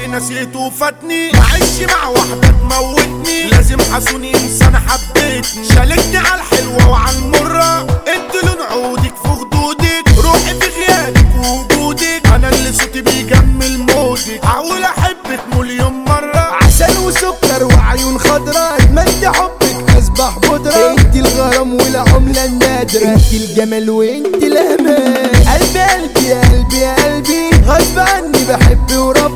نسيته وفاتني معيش مع واحدة تموتني لازم حسوني انسان حبيتني شالكني على الحلوة وعلى المرة انت لون عودك في خدودك روحي في غيابك ووجودك انا اللي صوتي بيجمل مودك هحاول احبك مليون مرة عسل وسكر وعيون خضراء اتمنى حبك اصبح بودرة انت الغرام والعملة النادرة انت الجمال وانت الامان قلبي قلبي يا قلبي يا قلبي غصب عني بحب وربي